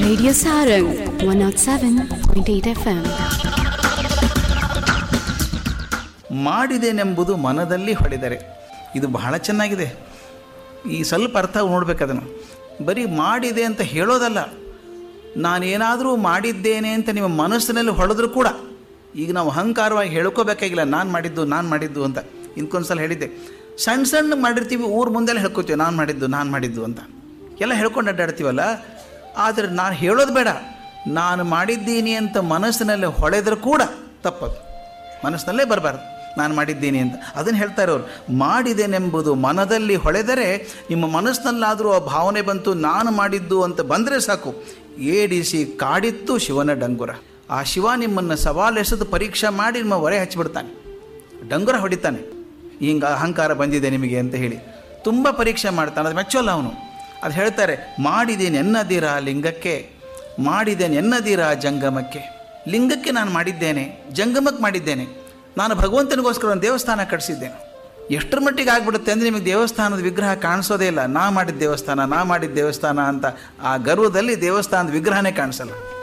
Radio Sarang 107.8 FM. ಮಾಡಿದೇನೆಂಬುದು ಮನದಲ್ಲಿ ಹೊಡೆದರೆ ಇದು ಬಹಳ ಚೆನ್ನಾಗಿದೆ ಈ ಸ್ವಲ್ಪ ಅರ್ಥ ನೋಡ್ಬೇಕು ಅದನ್ನು ಬರೀ ಮಾಡಿದೆ ಅಂತ ಹೇಳೋದಲ್ಲ ನಾನೇನಾದರೂ ಮಾಡಿದ್ದೇನೆ ಅಂತ ನಿಮ್ಮ ಮನಸ್ಸಿನಲ್ಲಿ ಹೊಡೆದ್ರೂ ಕೂಡ ಈಗ ನಾವು ಅಹಂಕಾರವಾಗಿ ಹೇಳ್ಕೋಬೇಕಾಗಿಲ್ಲ ನಾನು ಮಾಡಿದ್ದು ನಾನು ಮಾಡಿದ್ದು ಅಂತ ಇಂಕೊಂದ್ಸಲ ಹೇಳಿದ್ದೆ ಸಣ್ಣ ಸಣ್ಣ ಮಾಡಿರ್ತೀವಿ ಊರ ಮುಂದೆಲ್ಲ ಹೇಳ್ಕೊತೀವಿ ನಾನು ಮಾಡಿದ್ದು ನಾನು ಮಾಡಿದ್ದು ಅಂತ ಎಲ್ಲ ಹೇಳ್ಕೊಂಡು ಅಡ್ಡಾಡ್ತೀವಲ್ಲ ಆದರೆ ನಾನು ಹೇಳೋದು ಬೇಡ ನಾನು ಮಾಡಿದ್ದೀನಿ ಅಂತ ಮನಸ್ಸಿನಲ್ಲಿ ಹೊಳೆದರೂ ಕೂಡ ತಪ್ಪದು ಮನಸ್ಸಿನಲ್ಲೇ ಬರಬಾರ್ದು ನಾನು ಮಾಡಿದ್ದೀನಿ ಅಂತ ಅದನ್ನು ಹೇಳ್ತಾ ಇರೋರು ಮಾಡಿದೇನೆಂಬುದು ಮನದಲ್ಲಿ ಹೊಳೆದರೆ ನಿಮ್ಮ ಮನಸ್ಸಿನಲ್ಲಾದರೂ ಆ ಭಾವನೆ ಬಂತು ನಾನು ಮಾಡಿದ್ದು ಅಂತ ಬಂದರೆ ಸಾಕು ಏಡಿಸಿ ಕಾಡಿತ್ತು ಶಿವನ ಡಂಗುರ ಆ ಶಿವ ನಿಮ್ಮನ್ನು ಸವಾಲೆಸೆದು ಪರೀಕ್ಷೆ ಮಾಡಿ ನಿಮ್ಮ ಹೊರೆ ಹಚ್ಚಿಬಿಡ್ತಾನೆ ಡಂಗುರ ಹೊಡಿತಾನೆ ಹಿಂಗೆ ಅಹಂಕಾರ ಬಂದಿದೆ ನಿಮಗೆ ಅಂತ ಹೇಳಿ ತುಂಬ ಪರೀಕ್ಷೆ ಮಾಡ್ತಾನೆ ಅದು ಮೆಚ್ಚೋಲ್ಲ ಅವನು ಅದು ಹೇಳ್ತಾರೆ ಮಾಡಿದ್ದೇನೆ ಎನ್ನದಿರ ಲಿಂಗಕ್ಕೆ ಮಾಡಿದ್ದೇನೆ ಎನ್ನದಿರ ಜಂಗಮಕ್ಕೆ ಲಿಂಗಕ್ಕೆ ನಾನು ಮಾಡಿದ್ದೇನೆ ಜಂಗಮಕ್ಕೆ ಮಾಡಿದ್ದೇನೆ ನಾನು ಭಗವಂತನಿಗೋಸ್ಕರ ಒಂದು ದೇವಸ್ಥಾನ ಕಟ್ಟಿಸಿದ್ದೇನೆ ಎಷ್ಟರ ಮಟ್ಟಿಗೆ ಆಗ್ಬಿಡುತ್ತೆ ಅಂದರೆ ನಿಮಗೆ ದೇವಸ್ಥಾನದ ವಿಗ್ರಹ ಕಾಣಿಸೋದೇ ಇಲ್ಲ ನಾ ಮಾಡಿದ ದೇವಸ್ಥಾನ ನಾ ಮಾಡಿದ ದೇವಸ್ಥಾನ ಅಂತ ಆ ಗರ್ವದಲ್ಲಿ ದೇವಸ್ಥಾನದ ವಿಗ್ರಹನೇ ಕಾಣಿಸಲ್ಲ